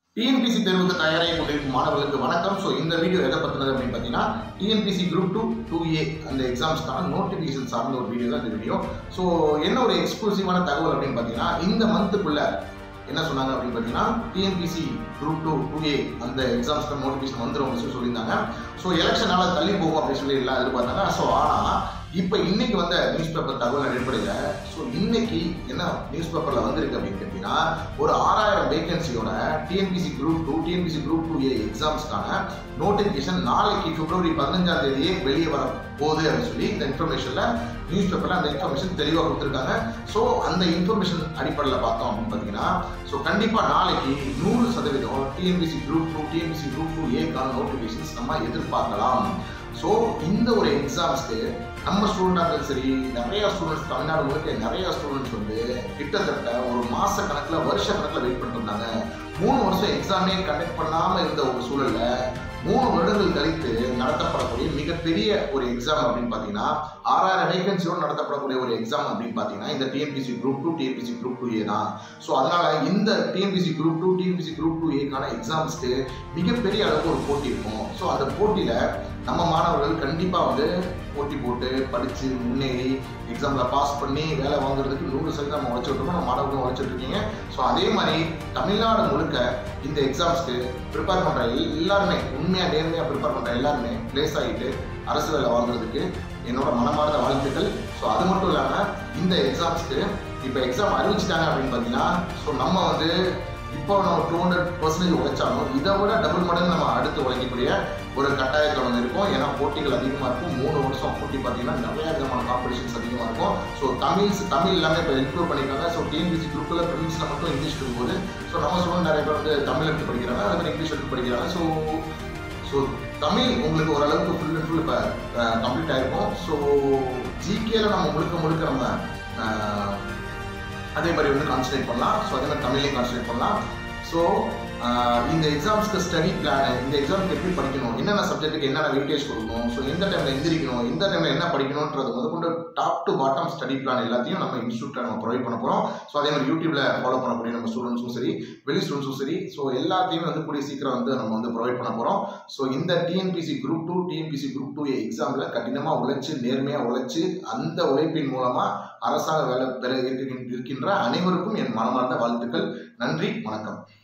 TNPSC தேர்வுக்கு தயாராகி கொண்டிருக்கும் மாணவர்களுக்கு வணக்கம் ஸோ இந்த வீடியோ எதை பற்றினது அப்படின்னு பார்த்தீங்கன்னா TNPSC group two two A அந்த எக்ஸாம்ஸ்க்கான நோட்டிஃபிகேஷன் சார்ந்த ஒரு வீடியோ தான் இந்த வீடியோ ஸோ என்ன ஒரு எக்ஸ்க்ளூசிவான தகவல் அப்படின்னு பார்த்தீங்கன்னா இந்த மந்த்துக்குள்ள என்ன சொன்னாங்க அப்படின்னு பார்த்தீங்கன்னா TNPSC group two two A அந்த எக்ஸாம்ஸ்க்கு நோட்டிஃபிகேஷன் வந்துடும் அப்படின்னு சொல்லி சொல்லியிருந்தாங்க ஸோ எலெக்ஷனால தள்ளி போகும் அப்படின்னு சொல்லி எல்லாம் எதிர்பார்த்தாங்க ஸோ ஆனால் இப்போ இன்னைக்கு வந்த நியூஸ் பேப்பர் தகவல் அடிப்படையில் ஸோ இன்னைக்கு என்ன நியூஸ் பேப்பரில் வந்திருக்கு அப்படின்னு கேட்டீங்கன்னா ஒரு ஆறாயிரம் வேகன்சியோட TNPSC group two TNPSC group two A எக்ஸாம்ஸ்க்கான நோட்டிஃபிகேஷன் நாளைக்கு பிப்ரவரி பதினஞ்சாம் தேதியே வெளியே வர போகுது அப்படின்னு சொல்லி இந்த இன்ஃபர்மேஷன்ல நியூஸ் பேப்பர்ல அந்த இன்ஃபர்மேஷன் தெளிவாக கொடுத்துருக்காங்க ஸோ அந்த இன்ஃபர்மேஷன் அடிப்படையில் பார்த்தோம் அப்படின்னு பார்த்தீங்கன்னா ஸோ கண்டிப்பாக நாளைக்கு நூறு சதவீதம் TNPSC group two TNPSC group two ஏக்கான நோட்டிஃபிகேஷன்ஸ் நம்ம எதிர்பார்க்கலாம் ஸோ இந்த ஒரு எக்ஸாம்ஸ்க்கு நம்ம ஸ்டூடெண்டாக இருந்தாலும் சரி நிறைய ஸ்டூடெண்ட்ஸ் தமிழ்நாடு முழுக்க நிறைய ஸ்டூடெண்ட்ஸ் வந்து கிட்டத்தட்ட ஒரு மாச கணக்கில் வருஷ கணக்கில் வெயிட் பண்ணிட்டு இருந்தாங்க மூணு வருஷம் எக்ஸாமே கண்டக்ட் பண்ணாமல் இருந்த ஒரு சூழல்ல மூணு வருடங்கள் கழித்து நடத்தப்படக்கூடிய மிகப்பெரிய ஒரு எக்ஸாம் அப்படின்னு பார்த்தீங்கன்னா ஆறாயிரம் வேகன்சியோடு நடத்தப்படக்கூடிய ஒரு எக்ஸாம் அப்படின்னு பார்த்தீங்கன்னா இந்த TNPSC group two TNPSC group two A தான் ஸோ அதனால இந்த TNPSC group two TNPSC group two ஏக்கான எக்ஸாம்ஸ்க்கு மிகப்பெரிய அளவுக்கு ஒரு போட்டி இருக்கும் ஸோ அந்த போட்டியில் நம்ம மாணவர்கள் கண்டிப்பாக வந்து போட்டி போட்டு படித்து முன்னேறி எக்ஸாமில் பாஸ் பண்ணி வேலை வாங்குறதுக்கு நூறு சதவீதம் நம்ம உழைச்சிட்டு இருக்கோம் நம்ம மாணவர்களும் உழைச்சிட்டு இருக்கீங்க ஸோ அதே மாதிரி தமிழ்நாடு முழுக்க இந்த எக்ஸாம்ஸ்க்கு ப்ரிப்பேர் பண்ணுற எல்லாருமே உண்மையாக நேர்மையாக ப்ரிப்பேர் பண்ணுற எல்லாருமே பிளேஸ் ஆகிட்டு அரசு வேலை வாங்குறதுக்கு என்னோட மனமார்ந்த வாழ்த்துக்கள் ஸோ அது மட்டும் இல்லாமல் இந்த எக்ஸாம்ஸ்க்கு இப்போ எக்ஸாம் அறிவிச்சிட்டாங்க அப்படின்னு பார்த்தீங்கன்னா ஸோ நம்ம வந்து இப்போ நம்ம டூ ஹண்ட்ரட் பர்சன்டேஜ் உழைச்சாலும் இதை விட டபுள் மடங்கு நம்ம அடுத்து உழைக்கக்கூடிய ஒரு கட்டாயத்தில் வந்து இருக்கும் ஏன்னா போட்டிகள் அதிகமாக இருக்கும் மூணு வருஷம் போட்டி பார்த்தீங்கன்னா நிறைய விதமான காம்படிஷன்ஸ் அதிகமாக இருக்கும் ஸோ தமிழ்ஸ் தமிழ் எல்லாமே இப்போ இம்ப்ரூவ் பண்ணியிருக்காங்க ஸோ டிஎன்பிசி குரூப்பில் ப்ரிலிம்ஸில் மட்டும் இங்கிலீஷ் இருக்கும்போது ஸோ நம்ம ஸ்டூடெண்ட் நிறைய பேர் வந்து தமிழ் எடுத்து படிக்கிறாங்க அதே மாதிரி இங்கிலீஷ் எடுத்து படிக்கிறாங்க ஸோ ஸோ தமிழ் உங்களுக்கு ஓரளவுக்கு ஃபுல் அண்ட் ஃபுல் இப்போ கம்ப்ளீட் ஆகிருக்கும் ஸோ ஜிகேல நம்ம முழுக்க முழுக்க நம்ம அஹ், அதே மாதிரி வந்து கான்சன்ட்ரேட் பண்ணலாம் ஸோ அதே மாதிரி தமிழ்லையும் கான்சன்ட்ரேட் பண்ணலாம் ஸோ இந்த எக்ஸாம்ஸ்க்கு ஸ்டடி பிளான் இந்த எக்ஸாம்க்கு எப்படி படிக்கணும் என்னென்ன சப்ஜெக்ட்டுக்கு என்னென்ன வெயிட்டேஜ் கொடுக்கணும் ஸோ எந்த டைமில் எந்திரிக்கணும் எந்த டைமில் என்ன படிக்கணுன்றது முதற்கொண்டு top to bottom study plan எல்லாத்தையும் நம்ம இன்ஸ்டியூட்டில் நம்ம ப்ரொவைட் பண்ண போகிறோம் ஸோ அதே மாதிரி யூடியூப்ல ஃபாலோ பண்ணக்கூடிய நம்ம ஸ்டூடெண்ட்ஸும் சரி வெளி ஸ்டூடெண்ட்ஸும் சரி ஸோ எல்லாத்தையும் வந்து கூடிய சீக்கிரம் வந்து நம்ம வந்து ப்ரொவைட் பண்ண போகிறோம் ஸோ இந்த TNPSC group two TNPSC group two எக்ஸாமில் கடினமாக உழைச்சு நேர்மையாக உழைச்சு அந்த உழைப்பின் மூலமாக அரசாங்க வேலை பெற இருக்கின்ற- இருக்கின்ற அனைவருக்கும் என் மனமார்ந்த வாழ்த்துக்கள் நன்றி வணக்கம்